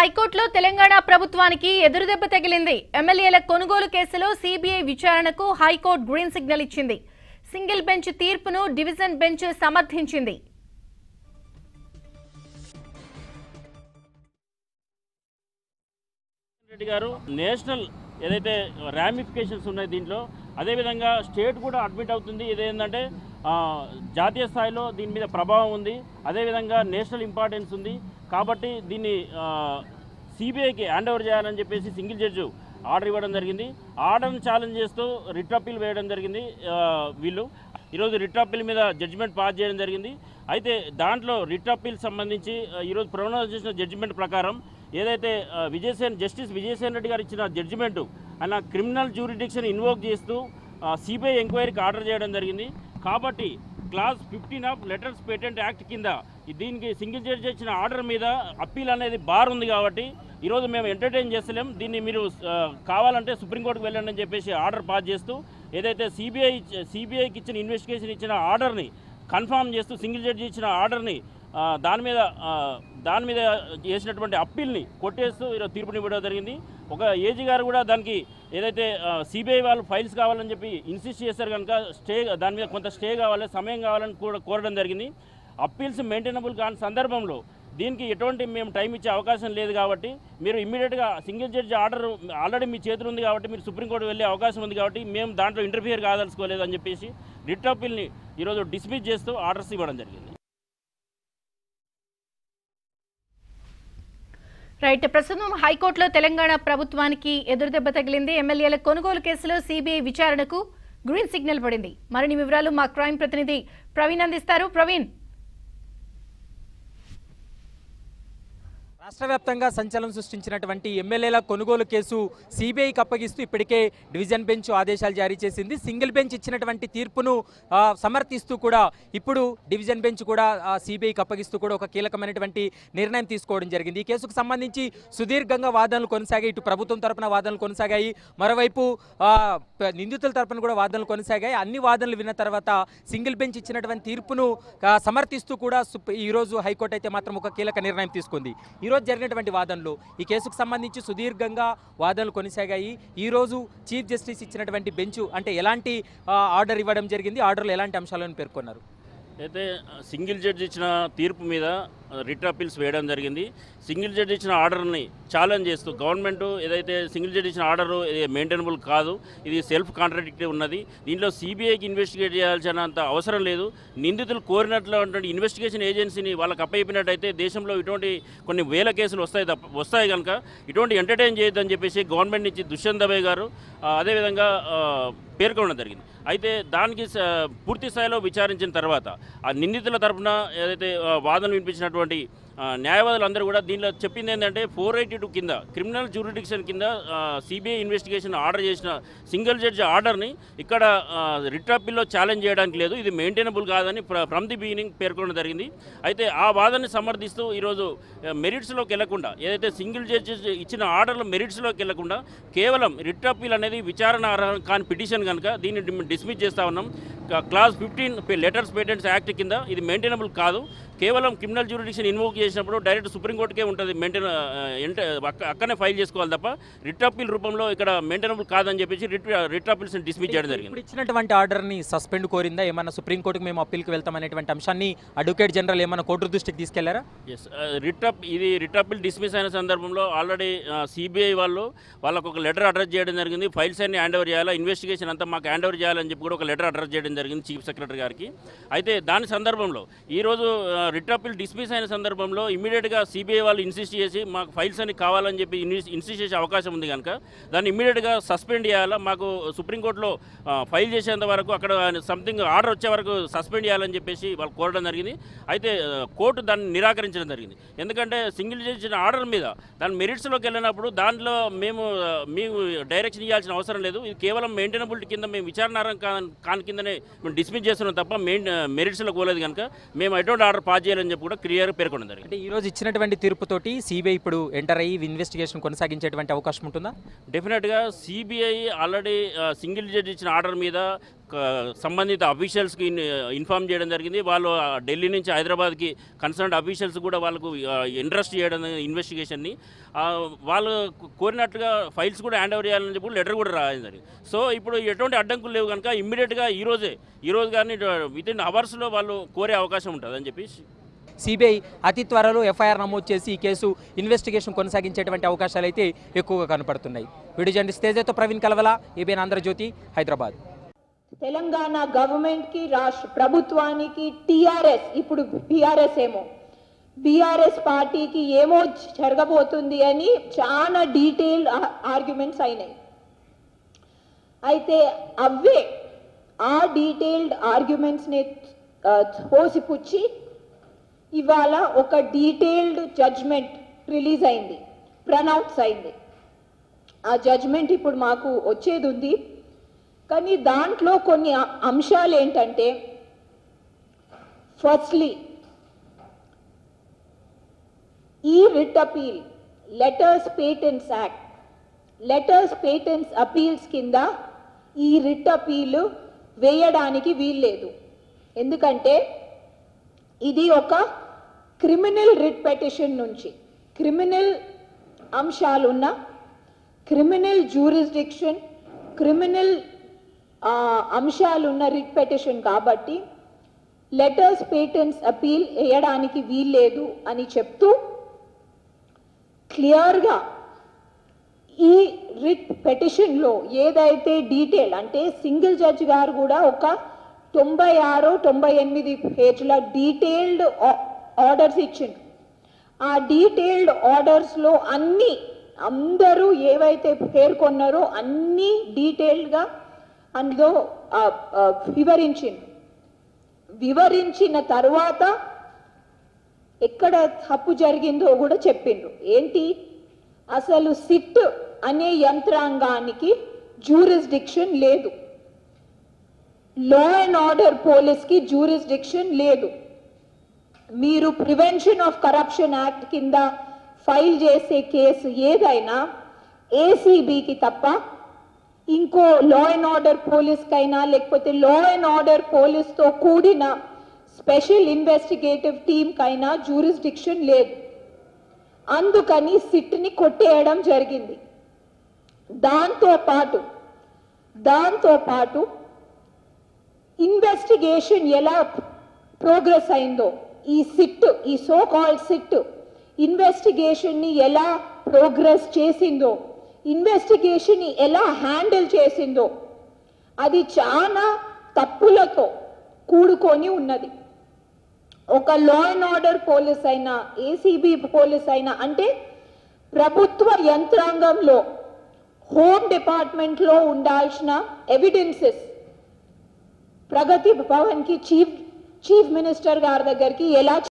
హైకోర్టులో తెలంగాణ ప్రభుత్వానికి ఎదురుదెబ్బ తగిలింది ఎమ్మెల్యేల కొనుగోలు కేసులో సీబీఐ విచారణకు హైకోర్టు గ్రీన్ సిగ్నల్ ఇచ్చింది సింగిల్ బెంచ్ తీర్పును డివిజన్ బెంచ్ సమర్థించింది రెడ్డి గారు నేషనల్ ఏదైతే రామిఫికేషన్స్ ఉన్నాయి దీంట్లో అదేవిధంగా స్టేట్ కూడా అడ్మిట్ అవుతుంది ఇదేంటంటే ఆ, జాతీయ స్థాయిలో దీని మీద ప్రభావం ఉంది అదేవిధంగా నేషనల్ ఇంపార్టెన్స్ ఉంది కాబట్టి దీన్ని సిబిఐకి హ్యాండ్ ఓవర్ చేయాలని చెప్పేసి సింగిల్ జడ్జి ఆర్డర్ ఇవ్వడం జరిగింది ఆర్డర్ని ఛాలెంజ్ చేస్తూ రిట్ అప్పీల్ వేయడం జరిగింది ఆ, వీళ్ళు ఈరోజు రిట్ అప్పీల్ మీద జడ్జిమెంట్ పాస్ చేయడం జరిగింది అయితే దాంట్లో రిట్ అప్పీల్ సంబంధించి ఆ, ఈరోజు ప్రొనౌన్స్ చేసిన జడ్జిమెంట్ ప్రకారం ఏదైతే ఆ, విజయసేన్ జస్టిస్ విజయసేన్ రెడ్డి గారు ఇచ్చిన జడ్జిమెంట్ ఆయన క్రిమినల్ జ్యూరిడిక్షన్ ఇన్వోక్ చేస్తూ సిబిఐ ఎంక్వైరీకి ఆర్డర్ చేయడం జరిగింది కాబట్టి clause fifteen of letters patent act కింద ఈ దీనికి సింగిల్ జడ్జి ఇచ్చిన ఆర్డర్ మీద అప్పీల్ అనేది బార్ ఉంది కాబట్టి ఈరోజు మేము ఎంటర్టైన్ చేస్తలేం దీన్ని మీరు ఆ, కావాలంటే సుప్రీంకోర్టుకు వెళ్ళండి అని చెప్పేసి ఆర్డర్ పాస్ చేస్తూ ఏదైతే సిబిఐ సిబిఐకి ఇచ్చిన ఇన్వెస్టిగేషన్ ఇచ్చిన ఆర్డర్ని కన్ఫామ్ చేస్తూ సింగిల్ జడ్జి ఇచ్చిన ఆర్డర్ని ఆ, దాని మీద ఆ, దాని మీద చేసినటువంటి అప్పీల్ని కొట్టేస్తూ ఈరోజు తీర్పునివ్వడం జరిగింది ఒక ఏజీ గారు కూడా దానికి ఏదైతే సిబిఐ వాళ్ళు ఫైల్స్ కావాలని చెప్పి ఇన్సిస్ట్ చేశారు కనుక స్టే దాని మీద కొంత స్టే కావాలి సమయం కావాలని కూడా కోరడం జరిగింది అప్పీల్స్ మెయింటైనబుల్ కాని సందర్భంలో దీనికి ఎటువంటి మేము టైం ఇచ్చే అవకాశం లేదు కాబట్టి మీరు ఇమ్మీడియట్గా సింగిల్ జడ్జి ఆర్డర్ ఆల్రెడీ మీ చేతులు ఉంది కాబట్టి మీరు సుప్రీంకోర్టు వెళ్ళే అవకాశం ఉంది కాబట్టి మేము దాంట్లో ఇంటర్ఫియర్ కాదలుచుకోలేదు అని చెప్పేసి రిట్ అప్పీల్ని ఈరోజు డిస్మిస్ చేస్తూ ఆర్డర్స్ ఇవ్వడం జరిగింది రైట్ ప్రస్తుతం హైకోర్టులో తెలంగాణ ప్రభుత్వానికి ఎదురుదెబ్బ తగిలింది ఎమ్మెల్యేల కొనుగోలు కేసులో సీబీఐ విచారణకు గ్రీన్ సిగ్నల్ పడింది మరిన్ని వివరాలు మా క్రైమ్ ప్రతినిధి ప్రవీణ్ అందిస్తారు ప్రవీణ్ రాష్ట్ర వ్యాప్తంగా సంచలనం సృష్టించినటువంటి ఎమ్మెల్యేల కొనుగోలు కేసు సిబిఐకి అప్పగిస్తూ ఇప్పటికే డివిజన్ బెంచ్ ఆదేశాలు జారీ చేసింది సింగిల్ బెంచ్ ఇచ్చినటువంటి తీర్పును ఆ, సమర్థిస్తూ కూడా ఇప్పుడు డివిజన్ బెంచ్ కూడా సిబిఐకి అప్పగిస్తూ కూడా ఒక కీలకమైనటువంటి నిర్ణయం తీసుకోవడం జరిగింది ఈ కేసుకు సంబంధించి సుదీర్ఘంగా వాదనలు కొనసాగాయి ఇటు ప్రభుత్వం తరపున వాదనలు కొనసాగాయి మరోవైపు ఆ, ప- నిందితుల తరపున కూడా వాదనలు కొనసాగాయి అన్ని వాదనలు విన్న తర్వాత సింగిల్ బెంచ్ ఇచ్చినటువంటి తీర్పును ఆ, సమర్థిస్తూ కూడా సుప్- ఈ రోజు హైకోర్టు అయితే మాత్రం ఒక కీలక నిర్ణయం తీసుకుంది ఈ రోజు జరిగినటువంటి వాదనలు ఈ కేసుకు సంబంధించి సుదీర్ఘంగా వాదనలు కొనసాగాయి ఈ రోజు చీఫ్ జస్టిస్ ఇచ్చినటువంటి బెంచ్ అంటే ఎలాంటి ఆ, ఆర్డర్ ఇవ్వడం జరిగింది ఆర్డర్లో ఎలాంటి అంశాలను పేర్కొన్నారు అయితే సింగిల్ జడ్జి ఇచ్చిన తీర్పు మీద రిట్ అప్పీల్స్ వేయడం జరిగింది సింగిల్ జడ్జి ఇచ్చిన ఆర్డర్ని ఛాలెంజ్ చేస్తూ గవర్నమెంట్ ఏదైతే సింగిల్ జడ్జి ఇచ్చిన ఆర్డర్ మెయింటైనబుల్ కాదు ఇది సెల్ఫ్ కాంట్రాడిక్టివ్ ఉన్నది దీంట్లో సిబిఐకి ఇన్వెస్టిగేట్ చేయాల్సినంత అవసరం లేదు నిందితులు కోరినట్లు ఇన్వెస్టిగేషన్ ఏజెన్సీని వాళ్ళకి అప్పయిపోయినట్టయితే దేశంలో ఇటువంటి కొన్ని వేల కేసులు వస్తాయి తప్ప వస్తాయి కనుక ఇటువంటి ఎంటర్టైన్ చేయొద్దని చెప్పేసి గవర్నమెంట్ నుంచి దుష్యంత్ దబే గారు ఆ, అదేవిధంగా ఆ, పేర్కొనడం జరిగింది అయితే దానికి స- పూర్తి స్థాయిలో విచారించిన తర్వాత ఆ నిందితుల తరపున ఏదైతే ఆ, వాదనలు వినిపించినటువంటి ఆ, న్యాయవాదులందరూ కూడా దీనిలో చెప్పింది ఏంటంటే ఫోర్ ఎయిటీ టూ కింద క్రిమినల్ జ్యూరిడిక్షన్ కింద సిబిఐ ఇన్వెస్టిగేషన్ ఆర్డర్ చేసిన సింగిల్ జడ్జి ఆర్డర్ని ఇక్కడ రిట్ అప్పీల్లో ఛాలెంజ్ చేయడానికి లేదు ఇది మెయింటైనబుల్ కాదని ఫ్రమ్ ది బిగినింగ్ పేర్కొనడం జరిగింది అయితే ఆ వాదనని సమర్థిస్తూ ఈరోజు మెరిట్స్లోకి వెళ్లకుండా ఏదైతే సింగిల్ జడ్జి ఇచ్చిన ఆర్డర్లు మెరిట్స్లోకి వెళ్లకుండా కేవలం రిట్ అప్పీల్ అనేది విచారణ అర్హం కాని పిటిషన్ కనుక దీన్ని డి- డిస్మిస్ చేస్తా ఉన్నాం క- clause fifteen letters patents act కింద ఇది మెయింటైనబుల్ కాదు కేవలం క్రిమినల్ జ్యూరిడిక్షన్ ఇన్వోక్ చేసినప్పుడు డైరెక్ట్ సుప్రీంకోర్టుకే ఉంటుంది మెయింటైన్ ఎంట అక్క- అక్కనే ఫైల్ చేసుకోవాలి తప్ప రిట్ అప్పీల్ రూపంలో ఇక్కడ మెయింటైనబుల్ కాదని చెప్పేసి రిట్ రిట్ అప్పీల్స్ని డిస్మిస్ చేయడం జరిగింది ఇప్పుడు ఇచ్చినటువంటి ఆర్డర్ని సస్పెండ్ కోరిందా ఏమన్నా సుప్రీంకోర్టుకు మేము అప్పీల్కి వెళ్తామనేటువంటి అంశాన్ని అడ్వకేట్ జనరల్ ఏమన్నా కోర్టు దృష్టికి తీసుకెళ్లారా ఎస్ రిట్ అప్ ఇది రిట్ అప్పీల్ డిస్మిస్ అయిన సందర్భంలో ఆల్రెడీ సిబిఐ వాళ్ళు వాళ్ళకు ఒక లెటర్ అడ్రస్ చేయడం జరిగింది ఫైల్స్ అన్ని హ్యాండ్ ఓవర్ చేయాలా ఇన్వెస్టిగేషన్ అంతా మాకు హ్యాండ్ ఓవర్ చేయాలని చెప్పి కూడా ఒక లెటర్ అడ్రస్ చేయడం జరిగింది చీఫ్ సెక్రటరీ గారికి అయితే దాని సందర్భంలో ఈరోజు రిట్ అప్పీల్ డిస్మిస్ అయిన సందర్భంలో ఇమీడియట్గా సిబిఐ వాళ్ళు ఇన్సిస్ట్ చేసి మాకు ఫైల్స్ అన్ని కావాలని చెప్పి ఇన్సిస్ట్ చేసే అవకాశం ఉంది కనుక దాన్ని ఇమీడియట్గా సస్పెండ్ చేయాలా మాకు సుప్రీంకోర్టులో ఫైల్ చేసేంత వరకు అక్కడ సంథింగ్ ఆర్డర్ వచ్చే వరకు సస్పెండ్ చేయాలని చెప్పేసి వాళ్ళు కోరడం జరిగింది అయితే ఆ, కోర్టు దాన్ని నిరాకరించడం జరిగింది ఎందుకంటే సింగిల్ జడ్జి ఇచ్చిన ఆర్డర్ మీద దాని మెరిట్స్లోకి వెళ్ళినప్పుడు దాంట్లో మేము ఆ, మేము డైరెక్షన్ ఇవ్వాల్సిన అవసరం లేదు ఇది కేవలం మెయింటైనబిలిటీ కింద మేము విచారణారం కా- కాని కిందనే మేము డిస్మిస్ చేస్తున్నాం తప్ప మెయిన్ మెరిట్స్లో పోలేదు కనుక మేము ఎటువంటి ఆర్డర్ పాస్ చేయాలని చెప్పి కూడా క్లియర్గా పేర్కొనడం జరిగింది అంటే ఈ రోజు ఇచ్చినటువంటి తీర్పుతోటి సిబిఐ ఇప్పుడు ఎంటర్ అయ్యి ఇన్వెస్టిగేషన్ కొనసాగించేటువంటి అవకాశం ఉంటుందా డెఫినెట్గా సిబిఐ ఆల్రెడీ సింగిల్ జడ్జి ఇచ్చిన ఆర్డర్ మీద క- సంబంధిత అఫీషియల్స్కి ఇన్ఫామ్ చేయడం జరిగింది వాళ్ళు ఆ, ఢిల్లీ నుంచి హైదరాబాద్కి కన్సర్న్ అఫీషియల్స్ కూడా వాళ్ళకు ఇంట్రెస్ట్ చేయడం ఇన్వెస్టిగేషన్ని వాళ్ళు కోరినట్టుగా ఫైల్స్ కూడా హ్యాండ్ ఓవర్ చేయాలని చెప్పి లెటర్ కూడా రాయడం జరిగింది సో ఇప్పుడు ఎటువంటి అడ్డంకులు లేవు కనుక ఇమ్మీడియట్గా ఈ రోజే ఈ రోజు కానీ విత్ ఇన్ అవర్స్లో వాళ్ళు కోరే అవకాశం ఉంటుంది అని చెప్పి సిబిఐ అతి త్వరలో ఎఫ్ఐఆర్ నమోదు చేసి ఈ కేసు ఇన్వెస్టిగేషన్ కొనసాగించేటువంటి అవకాశాలు అయితే ఎక్కువగా కనపడుతున్నాయి వీడియో జర్నలిస్ట్ తేజతో ప్రవీణ్ కలవల ఏబిఎన్ ఆంధ్రజ్యోతి హైదరాబాద్ తెలంగాణ గవర్నమెంట్ కి రాష్ట్ర ప్రభుత్వానికి టిఆర్ఎస్ ఇప్పుడు బీఆర్ఎస్ ఏమో బీఆర్ఎస్ పార్టీకి ఏమో జరగబోతుంది అని చాలా డీటెయిల్ ఆర్గ్యుమెంట్స్ అయినాయి అయితే అవే ఆ డీటెయిల్డ్ ఆర్గ్యుమెంట్స్ని తోసిపుచ్చి ఇవాళ ఒక డీటెయిల్డ్ జడ్జ్మెంట్ రిలీజ్ అయింది ప్రనౌన్స్ అయింది ఆ జడ్జ్మెంట్ ఇప్పుడు మాకు వచ్చేది ఉంది కానీ దాంట్లో కొన్ని అ- అంశాలు ఏంటంటే ఫస్ట్లీ ఈ writ appeal letters patents act letters patents appeals కింద ఈ రిట్ అపీల్ వేయడానికి వీల్లేదు ఎందుకంటే ఇది ఒక క్రిమినల్ రిట్ పెటిషన్ నుంచి క్రిమినల్ అంశాలున్న క్రిమినల్ జూరిస్డిక్షన్ క్రిమినల్ అంశాలున్న రిట్ పెటిషన్ కాబట్టి లెటర్స్ పేటెంట్స్ అపీల్ వేయడానికి వీల్లేదు అని చెప్తూ క్లియర్గా ఈ రిట్ పెటిషన్లో ఏదైతే డీటెయిల్ అంటే సింగిల్ జడ్జ్ గారు కూడా ఒక తొంభై ఆరు తొంభై ఎనిమిది పేజ్ల డీటెయిల్డ్ ఆర్డర్స్ ఇచ్చిండు ఆ డీటెయిల్డ్ ఆర్డర్స్లో అన్ని అందరూ ఏవైతే పేర్కొన్నారో అన్నీ డీటెయిల్డ్గా అందులో ఆ, ఆ, వివరించిండు వివరించిన తర్వాత ఎక్కడ తప్పు జరిగిందో కూడా చెప్పిండ్రు ఏంటి అసలు సిట్ అనే యంత్రాంగానికి జూరిస్డిక్షన్ లేదు లా అండ్ ఆర్డర్ పోలీస్కి జూరిస్డిక్షన్ లేదు మీరు ప్రివెన్షన్ ఆఫ్ కరప్షన్ యాక్ట్ కింద ఫైల్ చేసే కేసు ఏదైనా ఏసీబీకి తప్ప ఇంకో లా అండ్ ఆర్డర్ పోలీస్కైనా లేకపోతే లా అండ్ ఆర్డర్ పోలీస్తో కూడిన స్పెషల్ ఇన్వెస్టిగేటివ్ టీంకైనా జూరిస్డిక్షన్ లేదు అందుకని సిట్ని కొట్టేయడం జరిగింది దాంతో పాటు దాంతో పాటు ఇన్వెస్టిగేషన్ ఎలా ప్రోగ్రెస్ అయిందో ఈ సిట్ ఈ సో కాల్డ్ సిట్ ఇన్వెస్టిగేషన్ని ఎలా ప్రోగ్రెస్ చేసిందో ఇన్వెస్టిగేషన్ని ఎలా హ్యాండిల్ చేసిందో అది చాలా తప్పులతో కూడుకొని ఉన్నది ఒక లా అండ్ ఆర్డర్ పోలీస్ అయినా ఏసీబీ పోలీస్ అయినా అంటే ప్రభుత్వ యంత్రాంగంలో హోమ్ డిపార్ట్మెంట్లో ఉండాల్సిన ఎవిడెన్సెస్ ప్రగతి భవన్కి చీఫ్ చీఫ్ మినిస్టర్ గారి దగ్గరికి ఎలా